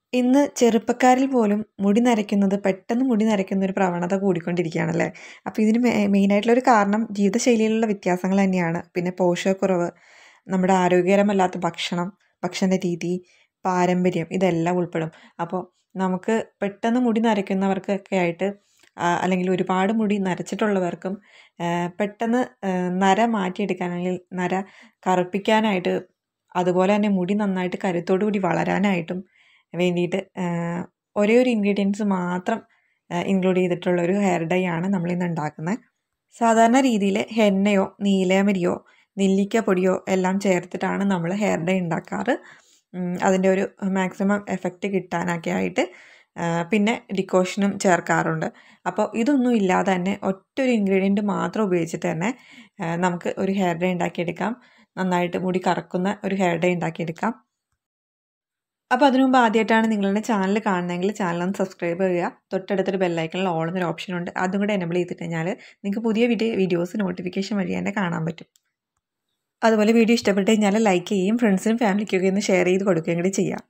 ഇന്ന് ചെറുപ്പക്കാരിൽ പോലും മുടി നരയ്ക്കുന്നത് പെട്ടെന്ന് മുടി നരയ്ക്കുന്ന ഒരു പ്രവണത കൂടിക്കൊണ്ടിരിക്കുകയാണല്ലേ അപ്പോൾ ഇതിന് മെ മെയിനായിട്ടുള്ളൊരു കാരണം ജീവിതശൈലിയിലുള്ള വ്യത്യാസങ്ങൾ തന്നെയാണ് പിന്നെ പോഷകക്കുറവ് നമ്മുടെ ആരോഗ്യകരമല്ലാത്ത ഭക്ഷണം ഭക്ഷണ രീതി പാരമ്പര്യം ഇതെല്ലാം ഉൾപ്പെടും അപ്പോൾ നമുക്ക് പെട്ടെന്ന് മുടി നരയ്ക്കുന്നവർക്കൊക്കെ ആയിട്ട് അല്ലെങ്കിൽ ഒരുപാട് മുടി നരച്ചിട്ടുള്ളവർക്കും പെട്ടെന്ന് നര മാറ്റിയെടുക്കാൻ അല്ലെങ്കിൽ നര കറുപ്പിക്കാനായിട്ട് അതുപോലെ തന്നെ മുടി നന്നായിട്ട് കരുത്തോടു കൂടി വളരാനായിട്ടും വേണ്ടിയിട്ട് ഒരേ ഒരു ഇൻഗ്രീഡിയൻസ് മാത്രം ഇൻക്ലൂഡ് ചെയ്തിട്ടുള്ള ഒരു ഹെയർ ഡൈ ആണ് നമ്മളിന്ന് ഉണ്ടാക്കുന്നത് സാധാരണ രീതിയിൽ ഹെന്നയോ നീലയമരിയോ നെല്ലിക്കപ്പൊടിയോ എല്ലാം ചേർത്തിട്ടാണ് നമ്മൾ ഹെയർ ഡൈ ഉണ്ടാക്കാറ് അതിൻ്റെ ഒരു മാക്സിമം എഫക്റ്റ് കിട്ടാനൊക്കെ ആയിട്ട് പിന്നെ ഡിക്കോഷനും ചേർക്കാറുണ്ട് അപ്പോൾ ഇതൊന്നും ഇല്ലാതെ തന്നെ ഒറ്റ ഒരു ഇൻഗ്രീഡിയൻറ്റ് മാത്രം ഉപയോഗിച്ചിട്ട് തന്നെ നമുക്ക് ഒരു ഹെയർ ഡൈ ഉണ്ടാക്കിയെടുക്കാം നന്നായിട്ട് മുടി കറക്കുന്ന ഒരു ഹെയർ ഡൈ ഉണ്ടാക്കിയെടുക്കാം അപ്പോൾ അതിനു മുമ്പ് ആദ്യമായിട്ടാണ് നിങ്ങളുടെ ചാനൽ കാണുന്നതെങ്കിൽ ചാനൽ ഒന്ന് സബ്സ്ക്രൈബ് ചെയ്യുക തൊട്ടടുത്തൊരു ബെല്ലൈക്കണിൽ ഓൾ എന്നൊരു ഓപ്ഷൻ ഉണ്ട് അതും കൂടെ എനബിൾ ചെയ്തിട്ട് കഴിഞ്ഞാൽ നിങ്ങൾക്ക് പുതിയ വീഡിയോ വീഡിയോസ് നോട്ടിഫിക്കേഷൻ വഴി തന്നെ കാണാൻ പറ്റും അതുപോലെ വീഡിയോ ഇഷ്ടപ്പെട്ട് കഴിഞ്ഞാൽ ലൈക്ക് ചെയ്യും ഫ്രണ്ട്സിനും ഫാമിലിക്കൊക്കെ ഒന്ന് ഷെയർ ചെയ്ത് കൊടുക്കുകയും കൂടി ചെയ്യാം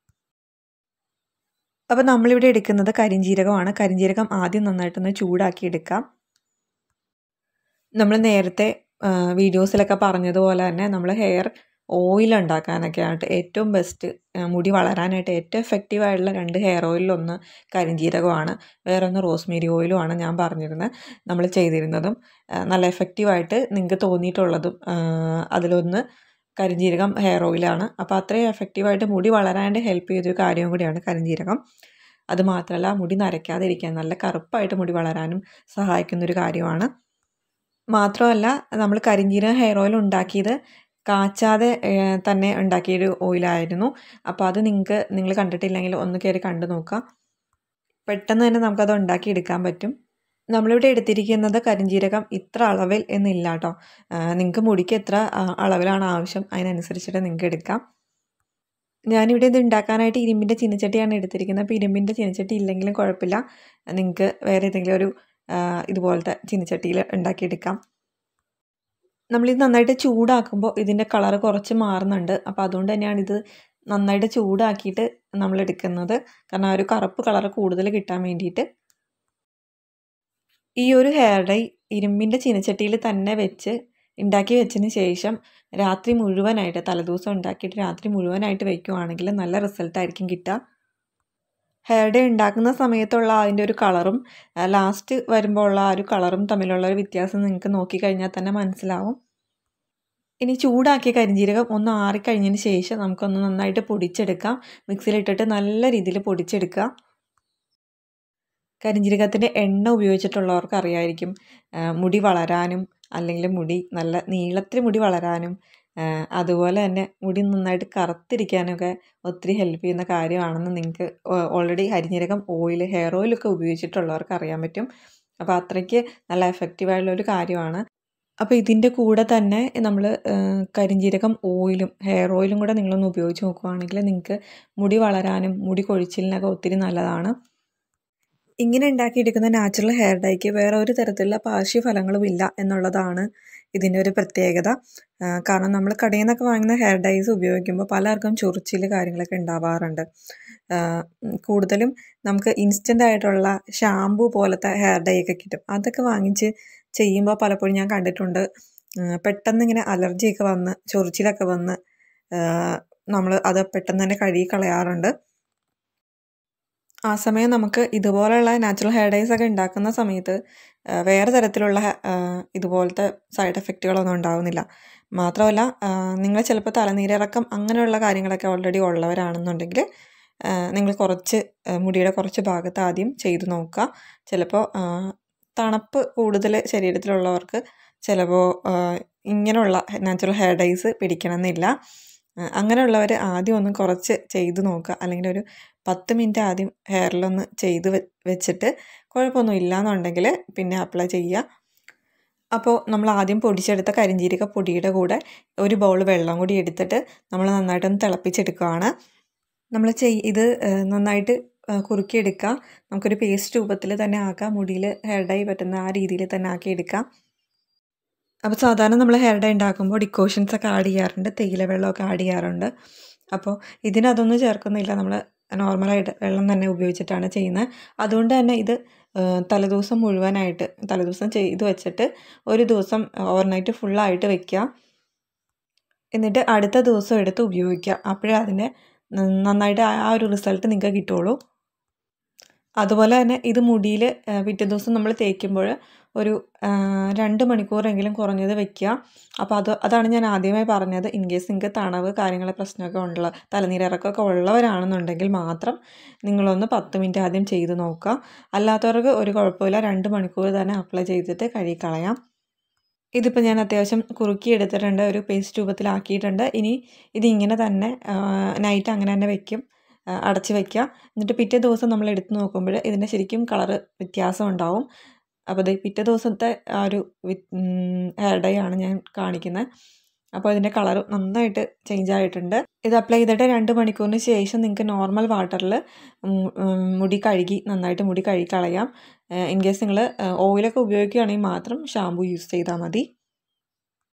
അപ്പോൾ നമ്മളിവിടെ എടുക്കുന്നത് കരിഞ്ജീരകമാണ് കരിഞ്ജീരകം ആദ്യം നന്നായിട്ടൊന്ന് ചൂടാക്കി എടുക്കാം നമ്മൾ നേരത്തെ വീഡിയോസിലൊക്കെ പറഞ്ഞതുപോലെ തന്നെ നമ്മൾ ഹെയർ ഓയിൽ ഉണ്ടാക്കാനൊക്കെ ആയിട്ട് ഏറ്റവും ബെസ്റ്റ് മുടി വളരാനായിട്ട് ഏറ്റവും എഫക്റ്റീവ് ആയിട്ടുള്ള രണ്ട് ഹെയർ ഓയിലൊന്ന് കരിഞ്ജീരകമാണ് വേറൊന്ന് റോസ്മേരി ഓയിലുമാണ് ഞാൻ പറഞ്ഞിരുന്നത് നമ്മൾ ചെയ്തിരുന്നതും നല്ല എഫക്റ്റീവായിട്ട് നിങ്ങൾക്ക് തോന്നിയിട്ടുള്ളതും അതിലൊന്ന് കരിഞ്ജീരകം ഹെയർ ഓയിലാണ് അപ്പോൾ അത്രയും എഫക്റ്റീവായിട്ട് മുടി വളരാനായിട്ട് ഹെൽപ്പ് ചെയ്തൊരു കാര്യം കൂടിയാണ് കരിഞ്ജീരകം അത് മാത്രമല്ല മുടി നരയ്ക്കാതിരിക്കാൻ നല്ല കറുപ്പായിട്ട് മുടി വളരാനും സഹായിക്കുന്നൊരു കാര്യമാണ് മാത്രമല്ല നമ്മൾ കരിഞ്ജീരകം ഹെയർ ഓയിൽ ഉണ്ടാക്കിയത് കാച്ചാതെ തന്നെ ഉണ്ടാക്കിയൊരു ഓയിലായിരുന്നു അപ്പോൾ അത് നിങ്ങൾക്ക് നിങ്ങൾ കണ്ടിട്ടില്ലെങ്കിൽ ഒന്ന് കയറി കണ്ടു നോക്കുക പെട്ടെന്ന് തന്നെ നമുക്കത് ഉണ്ടാക്കിയെടുക്കാൻ പറ്റും നമ്മളിവിടെ എടുത്തിരിക്കുന്നത് കരിഞ്ജീരകം ഇത്ര അളവിൽ എന്നില്ല കേട്ടോ നിങ്ങൾക്ക് മുടിക്ക് എത്ര അളവിലാണ് ആവശ്യം അതിനനുസരിച്ചിട്ട് നിങ്ങൾക്ക് എടുക്കാം ഞാനിവിടെ ഇത് ഉണ്ടാക്കാനായിട്ട് ഇരുമ്പിൻ്റെ ചീനച്ചട്ടിയാണ് എടുത്തിരിക്കുന്നത് അപ്പോൾ ഇരുമ്പിൻ്റെ ചീനച്ചട്ടി ഇല്ലെങ്കിലും കുഴപ്പമില്ല നിങ്ങൾക്ക് വേറെ ഏതെങ്കിലും ഒരു ഇതുപോലത്തെ ചീനച്ചട്ടിയിൽ ഉണ്ടാക്കിയെടുക്കാം നമ്മളിത് നന്നായിട്ട് ചൂടാക്കുമ്പോൾ ഇതിൻ്റെ കളർ കുറച്ച് മാറുന്നുണ്ട് അപ്പോൾ അതുകൊണ്ട് തന്നെയാണ് ഇത് നന്നായിട്ട് ചൂടാക്കിയിട്ട് നമ്മൾ എടുക്കുന്നത് കാരണം ആ ഒരു കറുപ്പ് കളർ കൂടുതൽ കിട്ടാൻ വേണ്ടിയിട്ട് ഈ ഒരു ഹെയർ ഡൈ ഇരുമ്പിൻ്റെ ചീനച്ചട്ടിയിൽ തന്നെ വെച്ച് ഉണ്ടാക്കി വെച്ചതിന് ശേഷം രാത്രി മുഴുവനായിട്ട് തലേദിവസം ഉണ്ടാക്കിയിട്ട് രാത്രി മുഴുവനായിട്ട് വയ്ക്കുവാണെങ്കിൽ നല്ല റിസൾട്ടായിരിക്കും കിട്ടുക ഹെയർ ഡേ ഉണ്ടാക്കുന്ന സമയത്തുള്ള അതിൻ്റെ ഒരു കളറും ലാസ്റ്റ് വരുമ്പോൾ ഉള്ള ആ ഒരു കളറും തമ്മിലുള്ള ഒരു വ്യത്യാസം നിങ്ങൾക്ക് നോക്കിക്കഴിഞ്ഞാൽ തന്നെ മനസ്സിലാവും ഇനി ചൂടാക്കിയ കരിഞ്ജീരകം ഒന്ന് ആറിക്കഴിഞ്ഞതിന് ശേഷം നമുക്കൊന്ന് നന്നായിട്ട് പൊടിച്ചെടുക്കാം മിക്സിയിലിട്ടിട്ട് നല്ല രീതിയിൽ പൊടിച്ചെടുക്കുക കരിഞ്ജീരകത്തിൻ്റെ എണ്ണ ഉപയോഗിച്ചിട്ടുള്ളവർക്ക് അറിയായിരിക്കും മുടി വളരാനും അല്ലെങ്കിൽ മുടി നല്ല നീളത്തിൽ മുടി വളരാനും അതുപോലെ തന്നെ മുടി നന്നായിട്ട് കറുത്തിരിക്കാനൊക്കെ ഒത്തിരി ഹെൽപ്പ് ചെയ്യുന്ന കാര്യമാണെന്ന് നിങ്ങൾക്ക് ഓൾറെഡി കരിഞ്ജീരകം ഓയിൽ ഹെയർ ഓയിലൊക്കെ ഉപയോഗിച്ചിട്ടുള്ളവർക്ക് അറിയാൻ പറ്റും അപ്പോൾ അത്രയ്ക്ക് നല്ല എഫക്റ്റീവായിട്ടുള്ള ഒരു കാര്യമാണ് അപ്പോൾ ഇതിൻ്റെ കൂടെ തന്നെ നമ്മൾ കരിഞ്ജീരകം ഓയിലും ഹെയർ ഓയിലും കൂടെ നിങ്ങളൊന്ന് ഉപയോഗിച്ച് നോക്കുകയാണെങ്കിൽ നിങ്ങൾക്ക് മുടി വളരാനും മുടി കൊഴിച്ചിലിനൊക്കെ ഒത്തിരി നല്ലതാണ് ഇങ്ങനെ ഉണ്ടാക്കിയെടുക്കുന്ന നാച്ചുറൽ ഹെയർ ഡൈക്ക് വേറെ ഒരു തരത്തിലുള്ള പാർശ്വഫലങ്ങളും ഇല്ല എന്നുള്ളതാണ് ഇതിൻ്റെ ഒരു പ്രത്യേകത കാരണം നമ്മൾ കടയിൽ നിന്നൊക്കെ വാങ്ങുന്ന ഹെയർ ഡൈസ് ഉപയോഗിക്കുമ്പോൾ പലർക്കും ചൊറിച്ചിൽ കാര്യങ്ങളൊക്കെ ഉണ്ടാവാറുണ്ട് കൂടുതലും നമുക്ക് ഇൻസ്റ്റൻ്റ് ആയിട്ടുള്ള ഷാമ്പു പോലത്തെ ഹെയർ ഡൈ ഒക്കെ കിട്ടും അതൊക്കെ വാങ്ങിച്ച് ചെയ്യുമ്പോൾ പലപ്പോഴും ഞാൻ കണ്ടിട്ടുണ്ട് പെട്ടെന്ന് ഇങ്ങനെ അലർജിയൊക്കെ വന്ന് ചൊറിച്ചിലൊക്കെ വന്ന് നമ്മൾ അത് പെട്ടെന്ന് തന്നെ കഴുകി കളയാറുണ്ട് ആ സമയം നമുക്ക് ഇതുപോലെയുള്ള നാച്ചുറൽ ഹെയർ ഡൈസ് ഒക്കെ ഉണ്ടാക്കുന്ന സമയത്ത് വേറെ തരത്തിലുള്ള ഇതുപോലത്തെ സൈഡ് എഫക്റ്റുകളൊന്നും ഉണ്ടാവുന്നില്ല മാത്രമല്ല നിങ്ങൾ ചിലപ്പോൾ തലനീരിറക്കം അങ്ങനെയുള്ള കാര്യങ്ങളൊക്കെ ഓൾറെഡി ഉള്ളവരാണെന്നുണ്ടെങ്കിൽ നിങ്ങൾ കുറച്ച് മുടിയുടെ കുറച്ച് ഭാഗത്ത് ആദ്യം ചെയ്ത് നോക്കുക ചിലപ്പോൾ തണുപ്പ് കൂടുതൽ ശരീരത്തിലുള്ളവർക്ക് ചിലപ്പോൾ ഇങ്ങനെയുള്ള നാച്ചുറൽ ഹെയർ ഡൈസ് പിടിക്കണമെന്നില്ല അങ്ങനെയുള്ളവർ ആദ്യം ഒന്ന് കുറച്ച് ചെയ്ത് നോക്കുക അല്ലെങ്കിൽ ഒരു പത്ത് മിനിറ്റ് ആദ്യം ഹെയറിലൊന്ന് ചെയ്ത് വെച്ചിട്ട് കുഴപ്പമൊന്നും ഇല്ലയെന്നുണ്ടെങ്കിൽ പിന്നെ അപ്ലൈ ചെയ്യുക അപ്പോൾ നമ്മൾ ആദ്യം പൊടിച്ചെടുത്ത കരിഞ്ജീരക പൊടിയുടെ കൂടെ ഒരു ബൗൾ വെള്ളം കൂടി എടുത്തിട്ട് നമ്മൾ നന്നായിട്ടൊന്ന് തിളപ്പിച്ചെടുക്കുകയാണ് നമ്മൾ ചെയ് ഇത് നന്നായിട്ട് കുറുക്കിയെടുക്കുക നമുക്കൊരു പേസ്റ്റ് രൂപത്തിൽ തന്നെ ആക്കാം മുടിയിൽ ഹെയർ ഡൈ പറ്റുന്ന ആ രീതിയിൽ തന്നെ ആക്കി എടുക്കാം അപ്പോൾ സാധാരണ നമ്മൾ ഹെയർ ഡൈ ഉണ്ടാക്കുമ്പോൾ ഡിക്കോഷൻസ് ഒക്കെ ആഡ് ചെയ്യാറുണ്ട് തേയില വെള്ളമൊക്കെ ആഡ് ചെയ്യാറുണ്ട് അപ്പോൾ ഇതിനതൊന്നും ചേർക്കുന്നില്ല നമ്മൾ നോർമലായിട്ട് വെള്ളം തന്നെ ഉപയോഗിച്ചിട്ടാണ് ചെയ്യുന്നത് അതുകൊണ്ട് തന്നെ ഇത് തലേദിവസം മുഴുവനായിട്ട് തലേദിവസം ചെയ്ത് വെച്ചിട്ട് ഒരു ദിവസം ഓവർനൈറ്റ് ഫുള്ളായിട്ട് വെക്കുക എന്നിട്ട് അടുത്ത ദിവസം എടുത്ത് ഉപയോഗിക്കുക അപ്പോഴേ അതിൻ്റെ നന്നായിട്ട് ആ ഒരു റിസൾട്ട് നിങ്ങൾക്ക് കിട്ടുള്ളൂ അതുപോലെ തന്നെ ഇത് മുടിയിൽ പിറ്റേ ദിവസം നമ്മൾ തേക്കുമ്പോൾ ഒരു രണ്ട് മണിക്കൂറെങ്കിലും കുറഞ്ഞത് വെക്കുക അപ്പോൾ അത് അതാണ് ഞാൻ ആദ്യമായി പറഞ്ഞത് ഇൻ കേസ് നിങ്ങൾക്ക് തണവ് കാര്യങ്ങൾ പ്രശ്നമൊക്കെ ഉള്ള തലനീരിറക്കമൊക്കെ ഉള്ളവരാണെന്നുണ്ടെങ്കിൽ മാത്രം നിങ്ങളൊന്ന് പത്ത് മിനിറ്റ് ആദ്യം ചെയ്ത് നോക്കുക അല്ലാത്തവർക്ക് ഒരു കുഴപ്പമില്ല രണ്ട് മണിക്കൂർ തന്നെ അപ്ലൈ ചെയ്തിട്ട് കഴുകിക്കളയാം ഇതിപ്പോൾ ഞാൻ അത്യാവശ്യം കുറുക്കി എടുത്തിട്ടുണ്ട് ഒരു പേസ്റ്റ് രൂപത്തിലാക്കിയിട്ടുണ്ട് ഇനി ഇതിങ്ങനെ തന്നെ നൈറ്റ് അങ്ങനെ തന്നെ വെക്കും അടച്ച് വയ്ക്കുക എന്നിട്ട് പിറ്റേ ദിവസം നമ്മൾ എടുത്ത് നോക്കുമ്പോൾ ഇതിൻ്റെ ശരിക്കും കളറ് വ്യത്യാസം ഉണ്ടാവും അപ്പോൾ ഇത് പിറ്റേ ദിവസത്തെ ആ ഒരു ഹെയർ ഡൈ ആണ് ഞാൻ കാണിക്കുന്നത് അപ്പോൾ ഇതിൻ്റെ കളർ നന്നായിട്ട് ചേഞ്ച് ആയിട്ടുണ്ട് ഇത് അപ്ലൈ ചെയ്തിട്ട് രണ്ട് മണിക്കൂറിന് ശേഷം നിങ്ങൾക്ക് നോർമൽ വാട്ടറിൽ മുടി കഴുകി നന്നായിട്ട് മുടി കഴുകി കളയാം ഇൻ കേസ് നിങ്ങൾ ഓയിലൊക്കെ ഉപയോഗിക്കുകയാണെങ്കിൽ മാത്രം ഷാമ്പു യൂസ് ചെയ്താൽ മതി